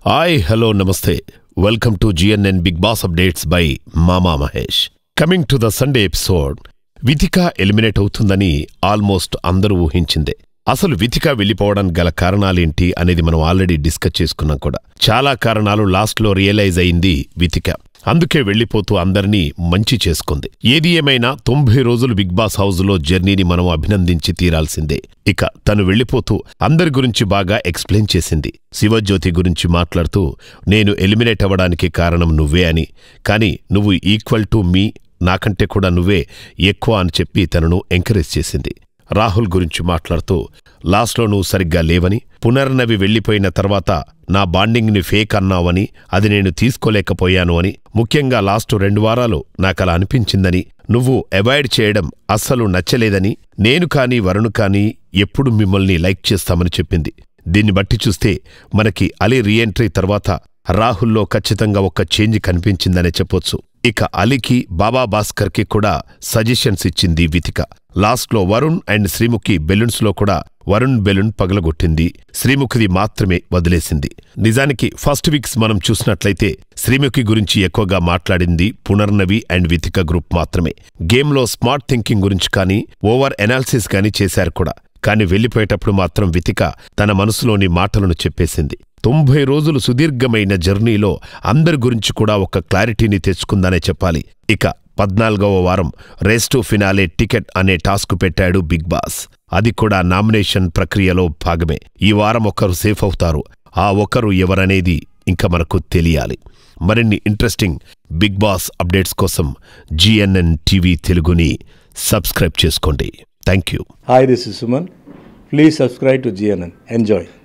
Hi hello నమస్తే welcome to GNN Bigg Boss updates by మామా Mahesh coming to the Sunday episode Vithika eliminate అవుతుందని almost అందరూ ఊహించిందే అసలు వితిక వెళ్ళిపోవడం గల కారణాలేంటి అనేది మనం ఆల్రెడీ డిస్కస్ చేసుకున్నాం కూడా చాలా కారణాలు లాస్ట్లో రియలైజ్ అయింది వితిక అందుకే వెళ్ళిపోతూ అందరినీ మంచి చేసుకుంది ఏది ఏమైనా తొంభై రోజులు బిగ్ బాస్ హౌస్లో జర్నీని మనం అభినందించి తీరాల్సిందే ఇక తను వెళ్ళిపోతూ అందరి గురించి బాగా ఎక్స్ప్లెయిన్ చేసింది శివజ్యోతి గురించి మాట్లాడుతూ నేను ఎలిమినేట్ అవ్వడానికి కారణం నువ్వే అని కానీ నువ్వు ఈక్వల్ టు మీ నాకంటే కూడా నువ్వే ఎక్కువ అని చెప్పి తనను ఎంకరేజ్ చేసింది రాహుల్ గురించి మాట్లాడుతూ లాస్ట్లో నువ్వు సరిగ్గా లేవని పునర్నవి వెళ్ళిపోయిన తర్వాత నా బాండింగ్ని ఫేక్ అన్నావని అది నేను తీసుకోలేకపోయాను అని ముఖ్యంగా లాస్ట్ రెండు వారాలు నాకలా అనిపించిందని నువ్వు అవాయిడ్ చేయడం అస్సలు నచ్చలేదని నేను కానీ వరుణ్ కానీ ఎప్పుడు మిమ్మల్ని లైక్ చేస్తామని చెప్పింది దీన్ని బట్టి చూస్తే మనకి అలీ రీఎంట్రీ తర్వాత రాహుల్లో ఖచ్చితంగా ఒక చేంజ్ కనిపించిందనే చెప్పొచ్చు ఇక అలీకి బాబా భాస్కర్కి కూడా సజెషన్స్ ఇచ్చింది వితిక లాస్ట్లో వరుణ్ అండ్ శ్రీముఖి బెలూన్స్లో కూడా వరుణ్ బెలూన్ పగలగొట్టింది శ్రీముఖిది మాత్రమే వదిలేసింది నిజానికి ఫస్ట్ వీక్స్ మనం చూసినట్లయితే శ్రీముఖి గురించి ఎక్కువగా మాట్లాడింది పునర్నవి అండ్ వితిక గ్రూప్ మాత్రమే గేమ్లో స్మార్ట్ థింకింగ్ గురించి కానీ ఓవర్ ఎనాలిసిస్ కానీ చేశారు కూడా కాని వెళ్ళిపోయేటప్పుడు మాత్రం వితిక తన మనసులోని మాటలను చెప్పేసింది తొంభై రోజులు సుదీర్ఘమైన జర్నీలో అందరి గురించి కూడా ఒక క్లారిటీని తెచ్చుకుందనే చెప్పాలి ఇక పద్నాలుగవ వారం రేస్ టు ఫినాలే టికెట్ అనే టాస్క్ పెట్టాడు బిగ్ బాస్ అది కూడా నామినేషన్ ప్రక్రియలో భాగమే ఈ వారం ఒకరు సేఫ్ అవుతారు ఆ ఒకరు ఎవరనేది ఇంకా మనకు తెలియాలి మరిన్ని ఇంట్రెస్టింగ్ బిగ్ బాస్ అప్డేట్స్ కోసం జిఎన్ఎన్ టీవీ తెలుగుని సబ్స్క్రైబ్ చేసుకోండి thank you Hi, this is Suman. Please subscribe to GNN. Enjoy.